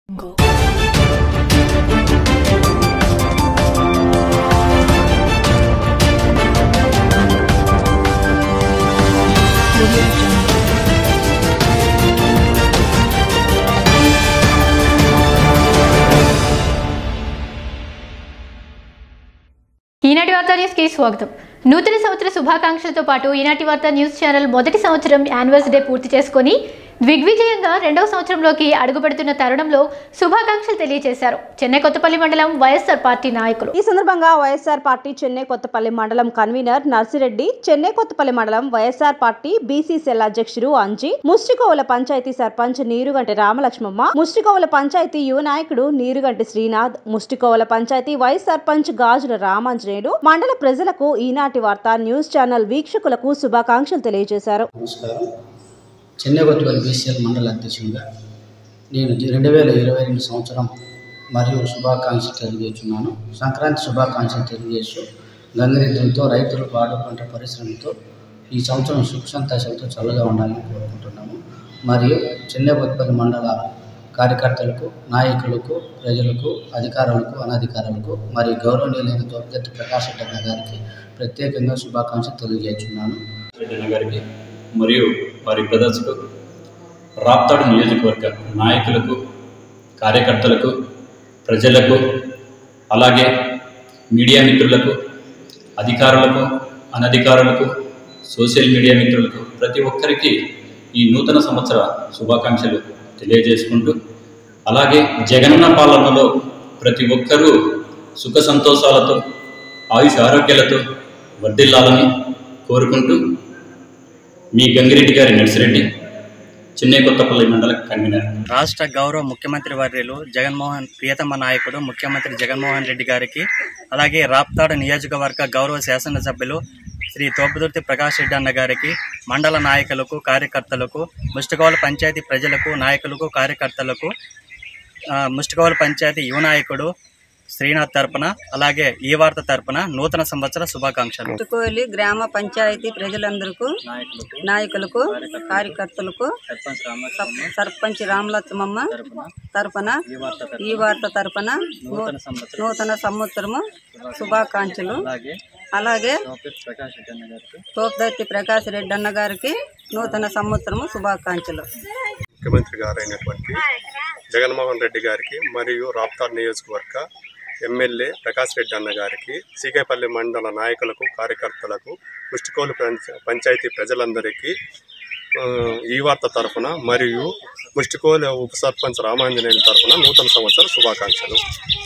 ఈనాటి వార్తా న్యూస్ కి స్వాగతం నూతన సంవత్సర శుభాకాంక్షలతో పాటు ఈనాటి వార్తా న్యూస్ ఛానల్ మొదటి సంవత్సరం యానివర్సరీ డే పూర్తి చేసుకొని దిగ్విజయంగా రెండవ సంవత్సరంలోకి అడుగుపెడుతున్న తరుణంలో శుభాకాంక్షలు తెలియజేశారు చెన్నై కొత్తపల్లి మండలం వైఎస్ఆర్ పార్టీ నాయకులు ఈ సందర్భంగా వైఎస్ఆర్ పార్టీ చెన్నై కొత్తపల్లి మండలం కన్వీనర్ నర్సిరెడ్డి చెన్నై కొత్తపల్లి మండలం వైఎస్ఆర్ పార్టీ బీసీ సెల్ అధ్యక్షుడు అంజీ ముష్టికోవుల పంచాయతీ సర్పంచ్ నీరుగంటి రామలక్ష్మమ్మ ముష్టికోవుల పంచాయతీ యువ నాయకుడు నీరుగంటి శ్రీనాథ్ ముష్టికోవుల పంచాయతీ వైస్ సర్పంచ్ గాజుల రామాంజనేయుడు మండల ప్రజలకు ఈనాటి వార్త న్యూస్ ఛానల్ వీక్షకులకు శుభాకాంక్షలు తెలియజేశారు నమస్కారం చెన్నై కొత్తపల్లి బీసీఎల్ మండల అధ్యక్షునిగా నేను రెండు వేల ఇరవై రెండు సంవత్సరం మరియు శుభాకాంక్షలు తెలియజేస్తున్నాను సంక్రాంతి శుభాకాంక్షలు తెలియజేస్తూ గంగిరెద్దులతో రైతులు పాడు పంట పరిశ్రమతో ఈ సంవత్సరం సుఖ సంతోషాలతో చల్లగా ఉండాలని కోరుకుంటున్నాము మరియు చెన్నై కొత్తపల్లి మండల కార్యకర్తలకు నాయకులకు ప్రజలకు అధికారులకు అనధికారులకు మరియు గౌరవనీయులైన తోపగట్టి ప్రకాష్ రెడ్డి అన్న గారికి ప్రత్యేకంగా శుభాకాంక్షలు తెలియజేస్తున్నాను రెడ్డి గారికి మరియు వారి బ్రదర్స్కు రాప్తాడు నియోజకవర్గ నాయకులకు కార్యకర్తలకు ప్రజలకు అలాగే మీడియా మిత్రులకు అధికారులకు అనధికారులకు సోషల్ మీడియా మిత్రులకు ప్రతి ఒక్కరికి ఈ నూతన సంవత్సర శుభాకాంక్షలు తెలియజేసుకుంటూ అలాగే జగనన్న పాలనలో ప్రతి ఒక్కరూ సుఖ సంతోషాలతో ఆయుష్ ఆరోగ్యాలతో వర్ధిల్లాలని కోరుకుంటూ మీ గంగిరెడ్డి గారి నర్సిరెడ్డి చెన్నై కొత్తపల్లి మండల కన్వీనర్ రాష్ట్ర గౌరవ ముఖ్యమంత్రి వర్యులు జగన్మోహన్ ప్రియతమ నాయకుడు ముఖ్యమంత్రి జగన్మోహన్ రెడ్డి గారికి అలాగే రాప్తాడు నియోజకవర్గ గౌరవ శాసనసభ్యులు శ్రీ తోపుదుర్తి ప్రకాష్ రెడ్డి అన్న గారికి మండల నాయకులకు కార్యకర్తలకు ముష్టిగోల పంచాయతీ ప్రజలకు నాయకులకు కార్యకర్తలకు ఆ, ముష్టిగోల పంచాయతీ యువ నాయకుడు శ్రీనాథ్ తరపున అలాగే ఈ వార్త తరపున నూతన సంవత్సర శుభాకాంక్షలు పుట్టుకోలి గ్రామ పంచాయతీ ప్రజలందరికీ నాయకులకు నాయకులకు కార్యకర్తలకు సర్పంచ్ సర్- సర్పంచ్ రామలక్ష్మమ్మ తరపున ఈ వార్త తరపున నూ- నూతన సంవత్సరము శుభాకాంక్షలు అలాగే అలాగే ప్రకాష్ రెడ్డి అన్న గారికి తోపుదత్తి ప్రకాష్ రెడ్డి అన్న గారికి నూతన సంవత్సరము శుభాకాంక్షలు ముఖ్యమంత్రి గారైనటువంటి జగన్మోహన్ రెడ్డి గారికి మరియు రాప్తార్ నియోజకవర్గ ఎమ్మెల్యే ప్రకాష్ రెడ్డి అన్న గారికి సీకేపల్లి మండల నాయకులకు కార్యకర్తలకు ముష్టికోలు పంచ- పంచాయతీ ప్రజలందరికీ ఆ, ఈ వార్త తరఫున మరియు ముష్టికోలు ఉప సర్పంచ్ రామాంజనేయుని తరఫున నూతన సంవత్సర శుభాకాంక్షలు